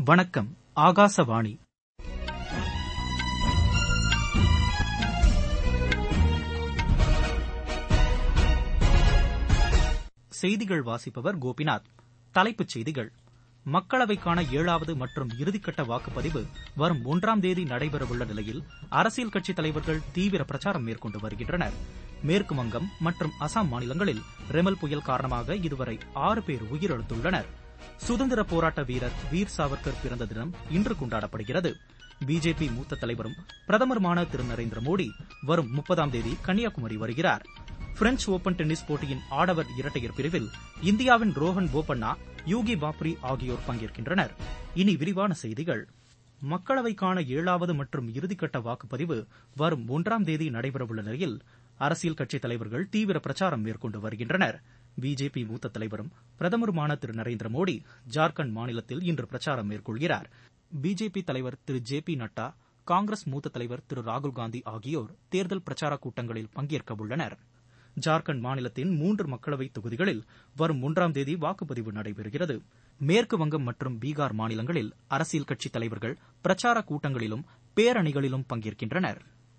வணக்கம் ஆகாசவாணி செய்திகள் வாசிப்பவர் கோபிநாத் தலைப்புச் செய்திகள் மக்களவைக்கான ஏழாவது மற்றும் இறுதிக்கட்ட வாக்குப்பதிவு வரும் ஒன்றாம் தேதி நடைபெறவுள்ள நிலையில் அரசியல் கட்சித் தலைவர்கள் தீவிர பிரச்சாரம் மேற்கொண்டு வருகின்றனர் மேற்கு வங்கம் மற்றும் அசாம் மாநிலங்களில் ரெமல் புயல் காரணமாக இதுவரை ஆறு பேர் உயிரிழந்துள்ளனர் சுதந்திர போராட்ட வீரர் வீர் சாவர்கர் பிறந்த தினம் இன்று கொண்டாடப்படுகிறது பிஜேபி மூத்த தலைவரும் பிரதமருமான திரு நரேந்திர மோடி வரும் முப்பதாம் தேதி கன்னியாகுமரி வருகிறார் பிரெஞ்ச் ஓபன் டென்னிஸ் போட்டியின் ஆடவர் இரட்டையர் பிரிவில் இந்தியாவின் ரோஹன் போபண்ணா யூகி பாப்ரி ஆகியோர் பங்கேற்கின்றனர் இனி விரிவான செய்திகள் மக்களவைக்கான ஏழாவது மற்றும் இறுதிக்கட்ட வாக்குப்பதிவு வரும் ஒன்றாம் தேதி நடைபெறவுள்ள நிலையில் அரசியல் கட்சித் தலைவர்கள் தீவிர பிரச்சாரம் மேற்கொண்டு வருகின்றனர் பிஜேபி மூத்த தலைவரும் பிரதமருமான திரு நரேந்திர மோடி ஜார்க்கண்ட் மாநிலத்தில் இன்று பிரச்சாரம் மேற்கொள்கிறார் பிஜேபி தலைவர் திரு ஜே பி நட்டா காங்கிரஸ் மூத்த தலைவர் திரு ராகுல்காந்தி ஆகியோர் தேர்தல் பிரச்சாரக் கூட்டங்களில் பங்கேற்க உள்ளனர் ஜார்க்கண்ட் மாநிலத்தின் மூன்று மக்களவை தொகுதிகளில் வரும் ஒன்றாம் தேதி வாக்குப்பதிவு நடைபெறுகிறது மேற்கு வங்கம் மற்றும் பீகார் மாநிலங்களில் அரசியல் கட்சித் தலைவர்கள் பிரச்சாரக் கூட்டங்களிலும் பேரணிகளிலும் பங்கேற்கின்றனர்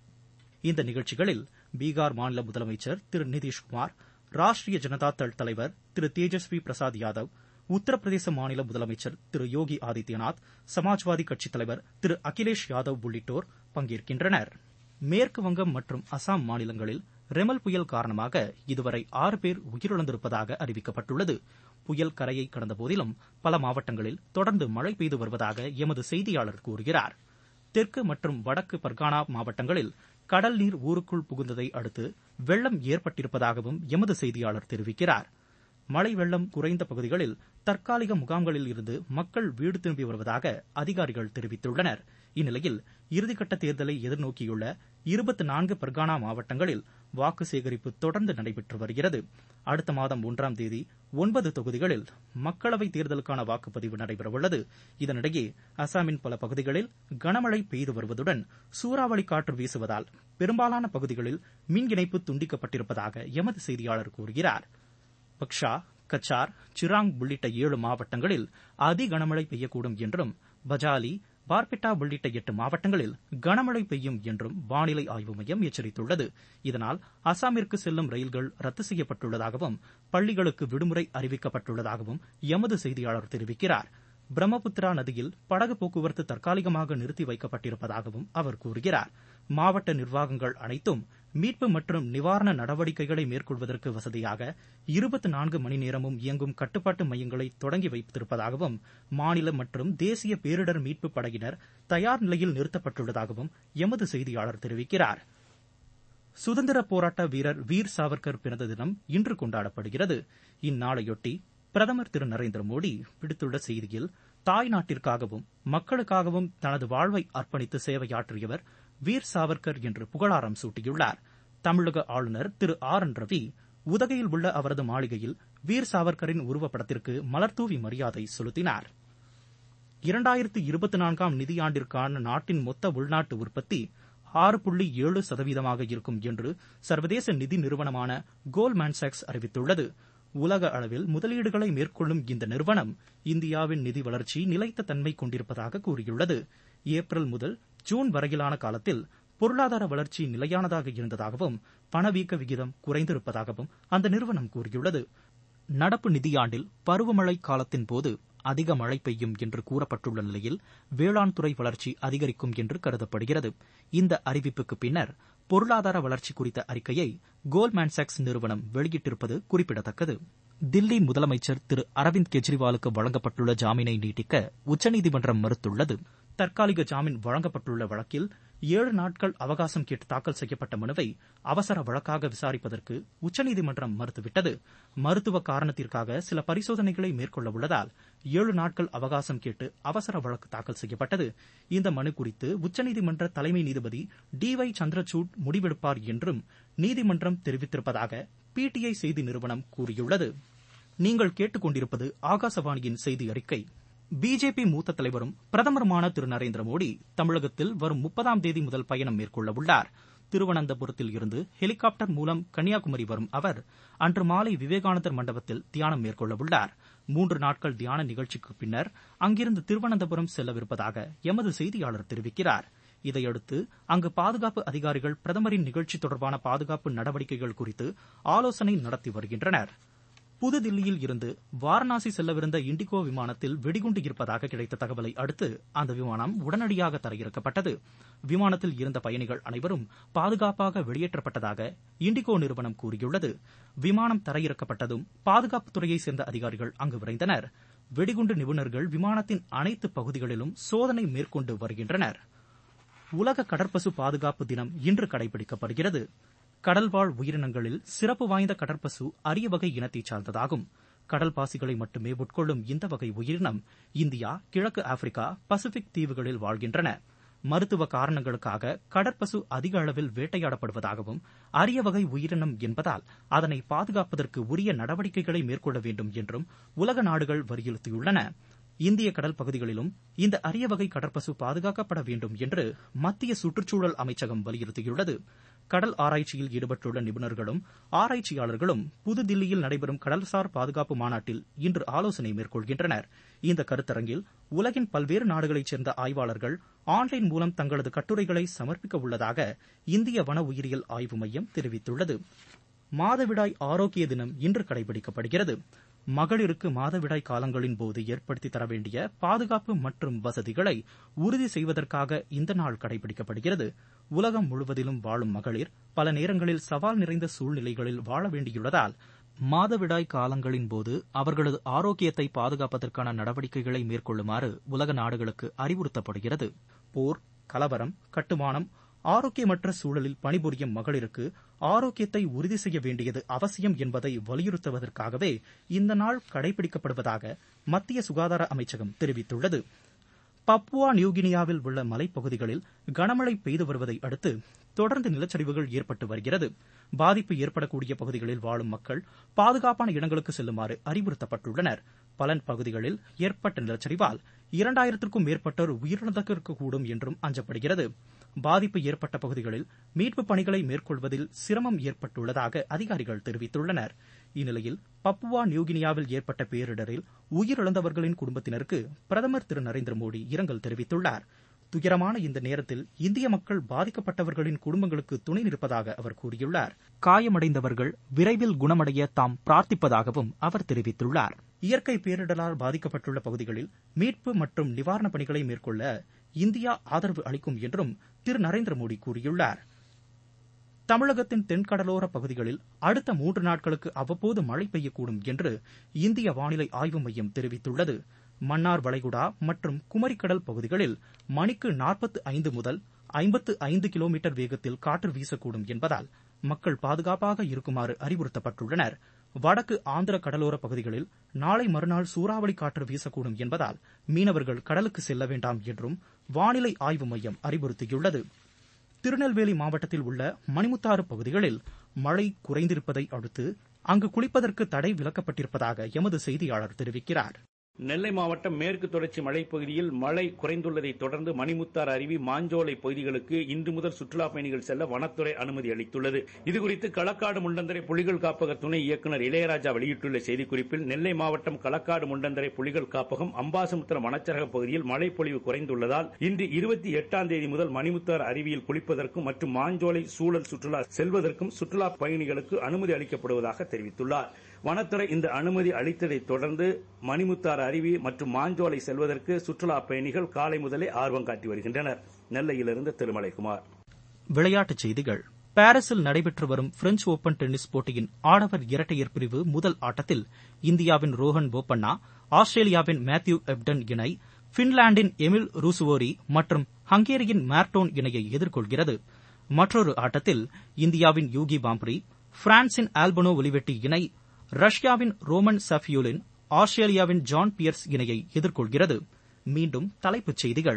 இந்த நிகழ்ச்சிகளில் பீகார் மாநில முதலமைச்சர் திரு நிதிஷ்குமார் ராஷ்டிரிய ஜனதா தள் தலைவர் திரு தேஜஸ்வி பிரசாத் யாதவ் உத்தரப்பிரதேச மாநில முதலமைச்சர் திரு யோகி ஆதித்யநாத் சமாஜ்வாதி கட்சித் தலைவர் திரு அகிலேஷ் யாதவ் உள்ளிட்டோர் பங்கேற்கின்றனர் மேற்கு வங்கம் மற்றும் அசாம் மாநிலங்களில் ரெமல் புயல் காரணமாக இதுவரை ஆறு பேர் உயிரிழந்திருப்பதாக அறிவிக்கப்பட்டுள்ளது புயல் கரையை கடந்த போதிலும் பல மாவட்டங்களில் தொடர்ந்து மழை பெய்து வருவதாக எமது செய்தியாளர் கூறுகிறார் தெற்கு மற்றும் வடக்கு பர்கானா மாவட்டங்களில் கடல் நீர் ஊருக்குள் புகுந்ததை அடுத்து வெள்ளம் ஏற்பட்டிருப்பதாகவும் எமது செய்தியாளர் தெரிவிக்கிறார் மழை வெள்ளம் குறைந்த பகுதிகளில் தற்காலிக முகாம்களில் இருந்து மக்கள் வீடு திரும்பி வருவதாக அதிகாரிகள் தெரிவித்துள்ளனர் இந்நிலையில் இறுதிக்கட்ட தேர்தலை எதிர்நோக்கியுள்ள இருபத்தி நான்கு பர்கானா மாவட்டங்களில் வாக்கு சேகரிப்பு தொடர்ந்து நடைபெற்று வருகிறது அடுத்த மாதம் ஒன்றாம் தேதி ஒன்பது தொகுதிகளில் மக்களவைத் தேர்தலுக்கான வாக்குப்பதிவு நடைபெறவுள்ளது இதனிடையே அசாமின் பல பகுதிகளில் கனமழை பெய்து வருவதுடன் சூறாவளி காற்று வீசுவதால் பெரும்பாலான பகுதிகளில் மின் இணைப்பு துண்டிக்கப்பட்டிருப்பதாக எமது செய்தியாளர் கூறுகிறார் பக்ஷா கச்சார் சிராங் உள்ளிட்ட ஏழு மாவட்டங்களில் அதி கனமழை பெய்யக்கூடும் என்றும் பஜாலி பார்பெட்டா உள்ளிட்ட எட்டு மாவட்டங்களில் கனமழை பெய்யும் என்றும் வானிலை ஆய்வு மையம் எச்சரித்துள்ளது இதனால் அசாமிற்கு செல்லும் ரயில்கள் ரத்து செய்யப்பட்டுள்ளதாகவும் பள்ளிகளுக்கு விடுமுறை அறிவிக்கப்பட்டுள்ளதாகவும் எமது செய்தியாளர் தெரிவிக்கிறார் பிரம்மபுத்திரா நதியில் படகு போக்குவரத்து தற்காலிகமாக நிறுத்தி வைக்கப்பட்டிருப்பதாகவும் அவர் கூறுகிறார் மாவட்ட நிர்வாகங்கள் அனைத்தும் மீட்பு மற்றும் நிவாரண நடவடிக்கைகளை மேற்கொள்வதற்கு வசதியாக இருபத்தி நான்கு மணி நேரமும் இயங்கும் கட்டுப்பாட்டு மையங்களை தொடங்கி வைத்திருப்பதாகவும் மாநில மற்றும் தேசிய பேரிடர் மீட்பு படையினர் தயார் நிலையில் நிறுத்தப்பட்டுள்ளதாகவும் எமது செய்தியாளர் தெரிவிக்கிறார் சுதந்திர போராட்ட வீரர் வீர் சாவர்கர் பிறந்த தினம் இன்று கொண்டாடப்படுகிறது இந்நாளையொட்டி பிரதமர் திரு நரேந்திர மோடி விடுத்துள்ள செய்தியில் தாய் நாட்டிற்காகவும் மக்களுக்காகவும் தனது வாழ்வை அர்ப்பணித்து சேவையாற்றியவர் வீர் சாவர்கர் என்று புகழாரம் சூட்டியுள்ளார் தமிழக ஆளுநர் திரு ஆர் என் ரவி உதகையில் உள்ள அவரது மாளிகையில் வீர் சாவர்கரின் உருவப்படத்திற்கு மலர்தூவி மரியாதை செலுத்தினார் இரண்டாயிரத்து இருபத்தி நான்காம் நிதியாண்டிற்கான நாட்டின் மொத்த உள்நாட்டு உற்பத்தி ஆறு புள்ளி ஏழு சதவீதமாக இருக்கும் என்று சர்வதேச நிதி நிறுவனமான கோல்மேன் சாக்ஸ் அறிவித்துள்ளது உலக அளவில் முதலீடுகளை மேற்கொள்ளும் இந்த நிறுவனம் இந்தியாவின் நிதி வளர்ச்சி நிலைத்த தன்மை கொண்டிருப்பதாக கூறியுள்ளது ஏப்ரல் முதல் ஜூன் வரையிலான காலத்தில் பொருளாதார வளர்ச்சி நிலையானதாக இருந்ததாகவும் பணவீக்க விகிதம் குறைந்திருப்பதாகவும் அந்த நிறுவனம் கூறியுள்ளது நடப்பு நிதியாண்டில் பருவமழை காலத்தின் போது அதிக மழை பெய்யும் என்று கூறப்பட்டுள்ள நிலையில் வேளாண் துறை வளர்ச்சி அதிகரிக்கும் என்று கருதப்படுகிறது இந்த அறிவிப்புக்கு பின்னர் பொருளாதார வளர்ச்சி குறித்த அறிக்கையை கோல்மேன் சாக்ஸ் நிறுவனம் வெளியிட்டிருப்பது குறிப்பிடத்தக்கது தில்லி முதலமைச்சர் திரு அரவிந்த் கெஜ்ரிவாலுக்கு வழங்கப்பட்டுள்ள ஜாமீனை நீட்டிக்க உச்சநீதிமன்றம் மறுத்துள்ளது தற்காலிக ஜாமீன் வழங்கப்பட்டுள்ள வழக்கில் ஏழு நாட்கள் அவகாசம் கேட்டு தாக்கல் செய்யப்பட்ட மனுவை அவசர வழக்காக விசாரிப்பதற்கு உச்சநீதிமன்றம் மறுத்துவிட்டது மருத்துவ காரணத்திற்காக சில பரிசோதனைகளை மேற்கொள்ள உள்ளதால் ஏழு நாட்கள் அவகாசம் கேட்டு அவசர வழக்கு தாக்கல் செய்யப்பட்டது இந்த மனு குறித்து உச்சநீதிமன்ற தலைமை நீதிபதி டி ஒய் சந்திரசூட் முடிவெடுப்பார் என்றும் நீதிமன்றம் தெரிவித்திருப்பதாக பிடிஐ செய்தி நிறுவனம் கூறியுள்ளது நீங்கள் கேட்டுக்கொண்டிருப்பது ஆகாசவாணியின் செய்தி அறிக்கை பிஜேபி மூத்த தலைவரும் பிரதமருமான திரு நரேந்திர மோடி தமிழகத்தில் வரும் முப்பதாம் தேதி முதல் பயணம் மேற்கொள்ள உள்ளார் திருவனந்தபுரத்தில் இருந்து ஹெலிகாப்டர் மூலம் கன்னியாகுமரி வரும் அவர் அன்று மாலை விவேகானந்தர் மண்டபத்தில் தியானம் மேற்கொள்ள உள்ளார் மூன்று நாட்கள் தியான நிகழ்ச்சிக்கு பின்னர் அங்கிருந்து திருவனந்தபுரம் செல்லவிருப்பதாக எமது செய்தியாளர் தெரிவிக்கிறார் இதையடுத்து அங்கு பாதுகாப்பு அதிகாரிகள் பிரதமரின் நிகழ்ச்சி தொடர்பான பாதுகாப்பு நடவடிக்கைகள் குறித்து ஆலோசனை நடத்தி வருகின்றனர் புதுதில்லியில் இருந்து வாரணாசி செல்லவிருந்த இண்டிகோ விமானத்தில் வெடிகுண்டு இருப்பதாக கிடைத்த தகவலை அடுத்து அந்த விமானம் உடனடியாக தரையிறக்கப்பட்டது விமானத்தில் இருந்த பயணிகள் அனைவரும் பாதுகாப்பாக வெளியேற்றப்பட்டதாக இண்டிகோ நிறுவனம் கூறியுள்ளது விமானம் தரையிறக்கப்பட்டதும் பாதுகாப்புத்துறையை சேர்ந்த அதிகாரிகள் அங்கு விரைந்தனர் வெடிகுண்டு நிபுணர்கள் விமானத்தின் அனைத்து பகுதிகளிலும் சோதனை மேற்கொண்டு வருகின்றனர் உலக கடற்பசு பாதுகாப்பு தினம் இன்று கடைபிடிக்கப்படுகிறது கடல்வாழ் உயிரினங்களில் சிறப்பு வாய்ந்த கடற்பசு அரிய வகை இனத்தைச் சார்ந்ததாகும் கடல் பாசிகளை மட்டுமே உட்கொள்ளும் இந்த வகை உயிரினம் இந்தியா கிழக்கு ஆப்பிரிக்கா பசிபிக் தீவுகளில் வாழ்கின்றன மருத்துவ காரணங்களுக்காக கடற்பசு அதிக அளவில் வேட்டையாடப்படுவதாகவும் அரிய வகை உயிரினம் என்பதால் அதனை பாதுகாப்பதற்கு உரிய நடவடிக்கைகளை மேற்கொள்ள வேண்டும் என்றும் உலக நாடுகள் வலியுறுத்தியுள்ளன இந்திய கடல் பகுதிகளிலும் இந்த அரிய வகை கடற்பசு பாதுகாக்கப்பட வேண்டும் என்று மத்திய சுற்றுச்சூழல் அமைச்சகம் வலியுறுத்தியுள்ளது கடல் ஆராய்ச்சியில் ஈடுபட்டுள்ள நிபுணர்களும் ஆராய்ச்சியாளர்களும் புதுதில்லியில் நடைபெறும் கடல்சார் பாதுகாப்பு மாநாட்டில் இன்று ஆலோசனை மேற்கொள்கின்றனர் இந்த கருத்தரங்கில் உலகின் பல்வேறு நாடுகளைச் சேர்ந்த ஆய்வாளர்கள் ஆன்லைன் மூலம் தங்களது கட்டுரைகளை சமர்ப்பிக்க உள்ளதாக இந்திய வன உயிரியல் ஆய்வு மையம் தெரிவித்துள்ளது மாதவிடாய் ஆரோக்கிய தினம் இன்று கடைபிடிக்கப்படுகிறது மகளிருக்கு மாதவிடாய் காலங்களின் போது ஏற்படுத்தி தர வேண்டிய பாதுகாப்பு மற்றும் வசதிகளை உறுதி செய்வதற்காக இந்த நாள் கடைபிடிக்கப்படுகிறது உலகம் முழுவதிலும் வாழும் மகளிர் பல நேரங்களில் சவால் நிறைந்த சூழ்நிலைகளில் வாழ வேண்டியுள்ளதால் மாதவிடாய் காலங்களின் போது அவர்களது ஆரோக்கியத்தை பாதுகாப்பதற்கான நடவடிக்கைகளை மேற்கொள்ளுமாறு உலக நாடுகளுக்கு அறிவுறுத்தப்படுகிறது போர் கலவரம் கட்டுமானம் ஆரோக்கியமற்ற சூழலில் பணிபுரியும் மகளிருக்கு ஆரோக்கியத்தை உறுதி செய்ய வேண்டியது அவசியம் என்பதை வலியுறுத்துவதற்காகவே இந்த நாள் கடைபிடிக்கப்படுவதாக மத்திய சுகாதார அமைச்சகம் தெரிவித்துள்ளது பப்புவா நியூகினியாவில் உள்ள மலைப்பகுதிகளில் கனமழை பெய்து வருவதை அடுத்து தொடர்ந்து நிலச்சரிவுகள் ஏற்பட்டு வருகிறது பாதிப்பு ஏற்படக்கூடிய பகுதிகளில் வாழும் மக்கள் பாதுகாப்பான இடங்களுக்கு செல்லுமாறு அறிவுறுத்தப்பட்டுள்ளனர் பலன் பகுதிகளில் ஏற்பட்ட நிலச்சரிவால் இரண்டாயிரத்திற்கும் மேற்பட்டோர் உயிரிழந்திருக்கக்கூடும் என்றும் அஞ்சப்படுகிறது பாதிப்பு ஏற்பட்ட பகுதிகளில் மீட்புப் பணிகளை மேற்கொள்வதில் சிரமம் ஏற்பட்டுள்ளதாக அதிகாரிகள் தெரிவித்துள்ளனர் இந்நிலையில் பப்புவா நியூகினியாவில் ஏற்பட்ட பேரிடரில் உயிரிழந்தவர்களின் குடும்பத்தினருக்கு பிரதமர் திரு நரேந்திர மோடி இரங்கல் தெரிவித்துள்ளார் துயரமான இந்த நேரத்தில் இந்திய மக்கள் பாதிக்கப்பட்டவர்களின் குடும்பங்களுக்கு துணை நிற்பதாக அவர் கூறியுள்ளார் காயமடைந்தவர்கள் விரைவில் குணமடைய தாம் பிரார்த்திப்பதாகவும் அவர் தெரிவித்துள்ளார் இயற்கை பேரிடரால் பாதிக்கப்பட்டுள்ள பகுதிகளில் மீட்பு மற்றும் நிவாரணப் பணிகளை மேற்கொள்ள இந்தியா ஆதரவு அளிக்கும் என்றும் திரு நரேந்திர மோடி கூறியுள்ளார் தமிழகத்தின் தென்கடலோர பகுதிகளில் அடுத்த மூன்று நாட்களுக்கு அவ்வப்போது மழை பெய்யக்கூடும் என்று இந்திய வானிலை ஆய்வு மையம் தெரிவித்துள்ளது மன்னார் வளைகுடா மற்றும் குமரிக்கடல் பகுதிகளில் மணிக்கு நாற்பத்து ஐந்து முதல் ஐம்பத்து ஐந்து கிலோமீட்டர் வேகத்தில் காற்று வீசக்கூடும் என்பதால் மக்கள் பாதுகாப்பாக இருக்குமாறு அறிவுறுத்தப்பட்டுள்ளனர் வடக்கு ஆந்திர கடலோர பகுதிகளில் நாளை மறுநாள் சூறாவளி காற்று வீசக்கூடும் என்பதால் மீனவர்கள் கடலுக்கு செல்ல வேண்டாம் என்றும் வானிலை ஆய்வு மையம் அறிவுறுத்தியுள்ளது திருநெல்வேலி மாவட்டத்தில் உள்ள மணிமுத்தாறு பகுதிகளில் மழை குறைந்திருப்பதை அடுத்து அங்கு குளிப்பதற்கு தடை விலக்கப்பட்டிருப்பதாக எமது செய்தியாளர் தெரிவிக்கிறார் நெல்லை மாவட்டம் மேற்கு தொடர்ச்சி மலைப்பகுதியில் மழை குறைந்துள்ளதை தொடர்ந்து மணிமுத்தார் அருவி மாஞ்சோலை பகுதிகளுக்கு இன்று முதல் சுற்றுலா பயணிகள் செல்ல வனத்துறை அனுமதி அளித்துள்ளது இதுகுறித்து களக்காடு முண்டந்தரை புலிகள் காப்பக துணை இயக்குநர் இளையராஜா வெளியிட்டுள்ள செய்திக்குறிப்பில் நெல்லை மாவட்டம் களக்காடு முண்டந்தரை புலிகள் காப்பகம் அம்பாசமுத்திரம் வனச்சரக பகுதியில் மழை பொழிவு குறைந்துள்ளதால் இன்று இருபத்தி எட்டாம் தேதி முதல் மணிமுத்தார் அருவியில் குளிப்பதற்கும் மற்றும் மாஞ்சோலை சூழல் சுற்றுலா செல்வதற்கும் சுற்றுலா பயணிகளுக்கு அனுமதி அளிக்கப்படுவதாக தெரிவித்துள்ளார் வனத்துறை இந்த அனுமதி அளித்ததை தொடர்ந்து மணிமுத்தார் அருவி மற்றும் மாஞ்சோலை செல்வதற்கு சுற்றுலா பயணிகள் காலை முதலே ஆர்வம் காட்டி வருகின்றனர் நெல்லையிலிருந்து திருமலைக்குமார் விளையாட்டுச் செய்திகள் பாரிஸில் நடைபெற்று வரும் பிரெஞ்ச் ஓபன் டென்னிஸ் போட்டியின் ஆடவர் இரட்டையர் பிரிவு முதல் ஆட்டத்தில் இந்தியாவின் ரோஹன் போபண்ணா ஆஸ்திரேலியாவின் மேத்யூ எப்டன் இணை பின்லாந்தின் எமில் ரூசுவோரி மற்றும் ஹங்கேரியின் மார்டோன் இணையை எதிர்கொள்கிறது மற்றொரு ஆட்டத்தில் இந்தியாவின் யூகி பாம்ப்ரி பிரான்சின் ஆல்பனோ ஒலிவெட்டி இணை ரஷ்யாவின் ரோமன் சஃபியூலின் ஆஸ்திரேலியாவின் ஜான் பியர்ஸ் இணையை எதிர்கொள்கிறது மீண்டும் தலைப்புச் செய்திகள்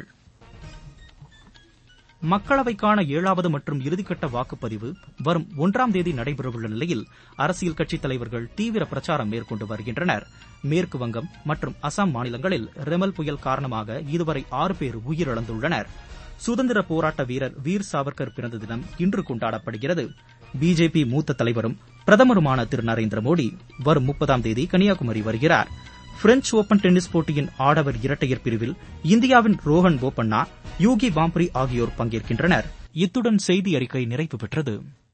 மக்களவைக்கான ஏழாவது மற்றும் இறுதிக்கட்ட வாக்குப்பதிவு வரும் ஒன்றாம் தேதி நடைபெறவுள்ள நிலையில் அரசியல் கட்சித் தலைவர்கள் தீவிர பிரச்சாரம் மேற்கொண்டு வருகின்றனர் மேற்கு வங்கம் மற்றும் அசாம் மாநிலங்களில் ரெமல் புயல் காரணமாக இதுவரை ஆறு பேர் உயிரிழந்துள்ளனர் சுதந்திர போராட்ட வீரர் வீர் சாவர்கர் பிறந்த தினம் இன்று கொண்டாடப்படுகிறது பிஜேபி மூத்த தலைவரும் பிரதமருமான திரு நரேந்திர மோடி வரும் முப்பதாம் தேதி கன்னியாகுமரி வருகிறார் பிரெஞ்ச் ஓபன் டென்னிஸ் போட்டியின் ஆடவர் இரட்டையர் பிரிவில் இந்தியாவின் ரோஹன் போபண்ணா யூகி பாம்ப்ரி ஆகியோர் பங்கேற்கின்றனர் இத்துடன் செய்தி அறிக்கை நிறைவு பெற்றது